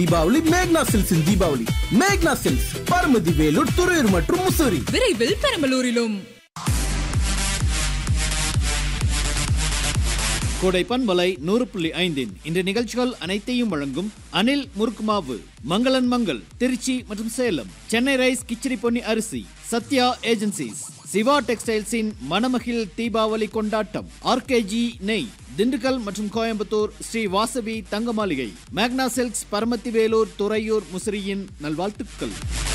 தீபாவளி மேக்னா சில்க்ஸின் தீபாவளி மேக்னா சில்க்ஸ் பரமதி வேலூர் துறையூர் மற்றும் முசூரி விரைவில் பெரம்பலூரிலும் கோடை பண்பலை நூறு புள்ளி ஐந்தின் இந்த நிகழ்ச்சிகள் அனைத்தையும் வழங்கும் அனில் முறுக்கு மாவு மங்களன் மங்கள் திருச்சி மற்றும் சேலம் சென்னை ரைஸ் கிச்சடி பொன்னி அரிசி சத்யா ஏஜென்சிஸ் சிவா டெக்ஸ்டைல்ஸின் மணமகிழ் தீபாவளி கொண்டாட்டம் ஆர்கேஜி நெய் திண்டுக்கல் மற்றும் கோயம்புத்தூர் ஸ்ரீ வாசவி தங்க மாளிகை மேக்னா சில்க்ஸ் பரமத்தி வேலூர் துறையூர் முசிறியின் நல்வாழ்த்துக்கள்